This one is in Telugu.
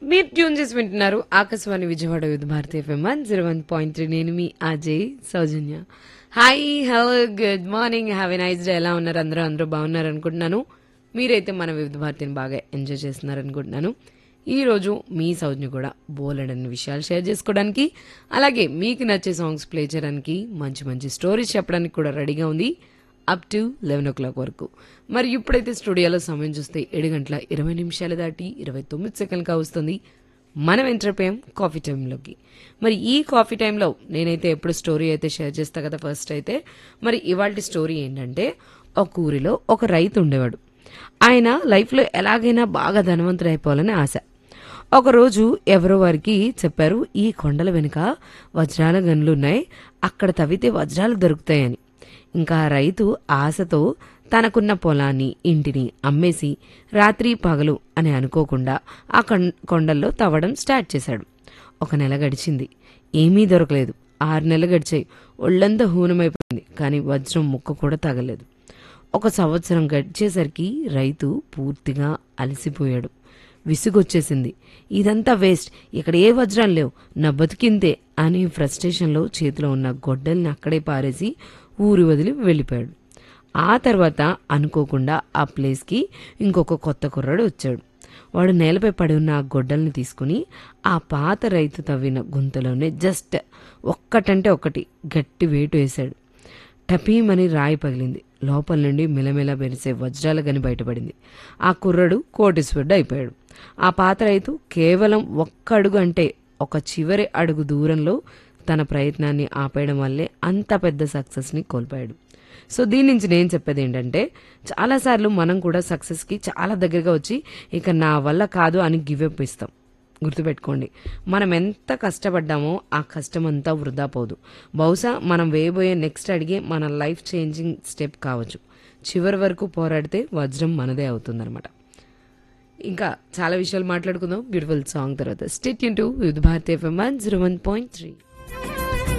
మీరు ట్యూన్ చేసి వింటున్నారు Akashvani Vijayawada with Bharati FM one zero one point three నేను మీ Ajay Soujanya hi hello good morning have a nice day ఎలా ఉన్నారు అందరూ అందరూ బాగున్నారు అనుకుంటున్నాను మీరైతే మన వివిధ భారతిని బాగా ఎంజాయ్ చేస్తున్నారు అనుకుంటున్నాను ఈ రోజు మీ సౌజ్ని కూడా బోలెడన్ని విషయాలు షేర్ చేసుకోవడానికి అలాగే మీకు నచ్చే సాంగ్స్ ప్లే చేయడానికి మంచి మంచి స్టోరీస్ చెప్పడానికి కూడా రెడీగా ఉంది up to eleven o'clock వరకు మరి ఇప్పుడైతే స్టూడియోలో సమయం చూస్తే ఏడు గంటల ఇరవై నిమిషాలు దాటి ఇరవై తొమ్మిది సెకండ్గా వస్తుంది మనం ఎంటర్ అయిపోయాం కాఫీ టైంలోకి మరి ఈ కాఫీ టైంలో నేనైతే ఎప్పుడు స్టోరీ అయితే షేర్ చేస్తా కదా ఫస్ట్ అయితే మరి ఇవాళ స్టోరీ ఏంటంటే ఒక ఊరిలో ఒక రైతు ఉండేవాడు ఆయన లైఫ్లో ఎలాగైనా బాగా ధనవంతుడు అయిపోవాలని ఆశ ఒకరోజు ఎవరో వారికి చెప్పారు ఈ కొండల వెనుక వజ్రాల గనులు ఉన్నాయి అక్కడ తవ్వితే వజ్రాలు దొరుకుతాయని ఇంకా ఆ రైతు ఆశతో తనకున్న పొలాన్ని ఇంటిని అమ్మేసి రాత్రి పగలు అని అనుకోకుండా ఆ కొం- కొండల్లో తవ్వడం స్టార్ట్ చేశాడు ఒక నెల గడిచింది ఏమీ దొరకలేదు ఆరు నెలలు గడిచాయి ఒళ్ళంతా హూనమైపోయింది కానీ వజ్రం ముక్క కూడా తగలేదు ఒక సంవత్సరం గడిచేసరికి రైతు పూర్తిగా అలసిపోయాడు విసుగొచ్చేసింది ఇదంతా వేస్ట్ ఇక్కడ ఏ వజ్రం లేవు నా బతికింతే అని ఫ్రస్ట్రేషన్లో చేతిలో ఉన్న గొడ్డల్ని అక్కడే పారేసి ఊరి వదిలి వెళ్ళిపోయాడు ఆ తర్వాత అనుకోకుండా ఆ ప్లేస్కి ఇంకొక కొత్త కుర్రాడు వచ్చాడు వాడు నేలపై పడి ఉన్న ఆ గొడ్డల్ని తీసుకుని ఆ పాత రైతు తవ్విన గుంతలోనే జస్ట్ ఒక్కటంటే ఒకటి గట్టి వేటు వేశాడు టపీమని రాయి పగిలింది లోపల నుండి మెలమెల మెరిసే వజ్రాల గని బయటపడింది ఆ కుర్రడు కోటీశ్వరుడు అయిపోయాడు ఆ పాత రైతు కేవలం ఒక్క అడుగు అంటే ఒక చివరి అడుగు దూరంలో తన ప్రయత్నాన్ని ఆపేయడం వల్లే అంత పెద్ద సక్సెస్ని కోల్పోయాడు సో దీని నుంచి నేను చెప్పేది ఏంటంటే చాలాసార్లు మనం కూడా సక్సెస్కి చాలా దగ్గరగా వచ్చి ఇక నా వల్ల కాదు అని గివప్ ఇస్తాం గుర్తుపెట్టుకోండి మనం ఎంత కష్టపడ్డామో ఆ కష్టం అంతా వృధా పోదు బహుశా మనం వేయబోయే నెక్స్ట్ అడిగే మన లైఫ్ చేంజింగ్ స్టెప్ కావచ్చు చివరి వరకు పోరాడితే వజ్రం మనదే అవుతుందన్నమాట ఇంకా చాలా విషయాలు మాట్లాడుకుందాం బ్యూటిఫుల్ సాంగ్ తర్వాత స్టేట్ యూన్ to with Bharatiya FM one zero one point three